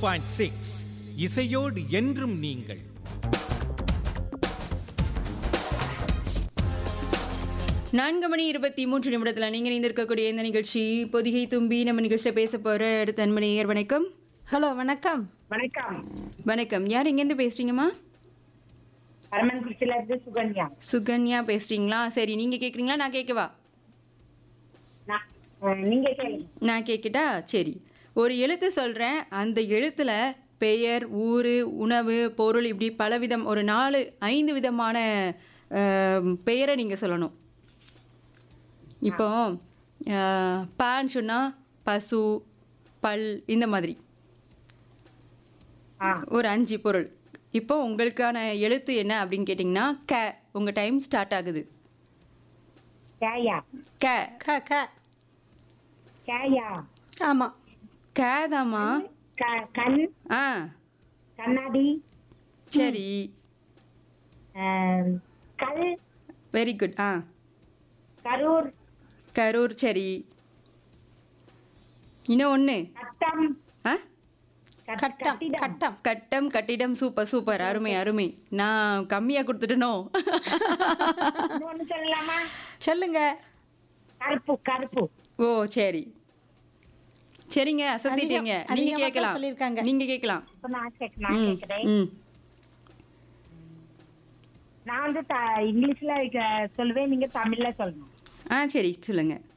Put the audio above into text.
Point six இசையோடு என்றும் நீங்கள் நான்கு மணி இருபத்தி மூன்று நிமிடத்தில் நீங்கள் இணைந்திருக்கக்கூடிய இந்த நிகழ்ச்சி பொதிகை தும்பி நம்ம நிகழ்ச்சியில் பேச போகிற அடுத்த அன்பனையர் வணக்கம் ஹலோ வணக்கம் வணக்கம் வணக்கம் யார் எங்கேருந்து பேசுகிறீங்கம்மா பரமன்குறிச்சியில இருந்து சுகன்யா சுகன்யா பேசுகிறீங்களா சரி நீங்கள் கேட்குறீங்களா நான் கேட்கவா நான், அஹ், நீங்க கேளுங்க நான் கேட்கட்டா சரி ஒரு எழுத்து சொல்கிறேன் அந்த எழுத்தில் பெயர் ஊர் உணவு பொருள் இப்படி பலவிதம் ஒரு நாலு ஐந்து விதமான அஹ், பெயரை நீங்கள் சொல்லணும் இப்போ அஹ், பான்னு சொன்னால் பசு பல் இந்த மாதிரி ஆ ஒரு அஞ்சு பொருள் இப்போ உங்களுக்கான எழுத்து என்ன அப்படின்னு கேட்டிங்கன்னா க உங்கள் டைம் ஸ்டார்ட் ஆகுது கேயா க க க கேயா ஆமாம் கேதாம்மா க கண் ஆ கண்ணாடி சரி அஹ், கல் வெரி குட் ஆ கரூர் கரூர் சரி இன்னும் ஒன்று கட்டம் ஆ கட்- கட்டம் கட்டிடம். கட்டம் கட்டம் கட்டிடம் சூப்பர் சூப்பர் அருமை அருமை நான் கம்மியாக கொடுத்துட்டனோ இன்னொன்னு சொல்லலாமா சொல்லுங்க கருப்பு கருப்பு ஓ சரி சரிங்க அசத்திட்டீங்க அதிகம்- நீங்க அதிகமா தான் கேட்கலாம் சொல்லியிருக்காங்க. நீங்க கேட்கலாம் இப்ப நான் கேட்க நான் ம் கேட்கிறேன் ம் நான் வந்து த- இங்கிலீஷ்ல க- சொல்லுவேன் நீங்க தமிழ்ல சொல்லணும் ஆ சரி சொல்லுங்க